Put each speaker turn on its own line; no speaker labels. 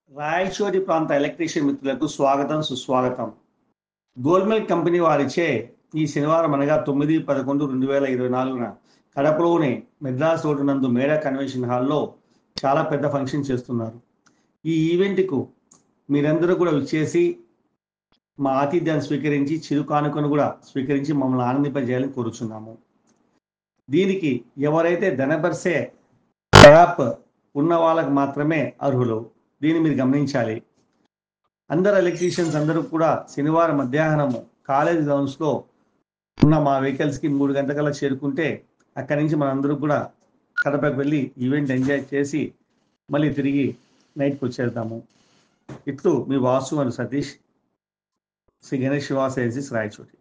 రాయచోటి ప్రాంత ఎలక్ట్రీషియన్ మిత్రులకు స్వాగతం సుస్వాగతం గోల్మెల్ కంపెనీ వారిచే ఈ శనివారం అనగా తొమ్మిది పదకొండు రెండు వేల ఇరవై నాలుగున కడపలోని మెడ్రాస్ రోడ్డు నందు మేడా కన్వెన్షన్ హాల్లో చాలా పెద్ద ఫంక్షన్ చేస్తున్నారు ఈ ఈవెంట్కు మీరందరూ కూడా విచ్చేసి మా ఆతిథ్యాన్ని స్వీకరించి చిరు కానుకను కూడా స్వీకరించి మమ్మల్ని ఆనందింపజేయాలని కోరుచున్నాము దీనికి ఎవరైతే ధనబర్సే యాప్ ఉన్న వాళ్ళకి మాత్రమే అర్హులు దీన్ని మీరు గమనించాలి అందరు ఎలక్ట్రీషియన్స్ అందరూ కూడా శనివారం మధ్యాహ్నము కాలేజ్ గ్రౌండ్స్లో ఉన్న మా వెహికల్స్కి మూడు గంటకల్లా చేరుకుంటే అక్కడి నుంచి మనందరూ కూడా కడపకు వెళ్ళి ఈవెంట్ ఎంజాయ్ చేసి మళ్ళీ తిరిగి నైట్కి వచ్చేద్దాము ఇట్లు మీ వాసు మరియు సతీష్ శ్రీ గణేష్ శివాస రాయచోటి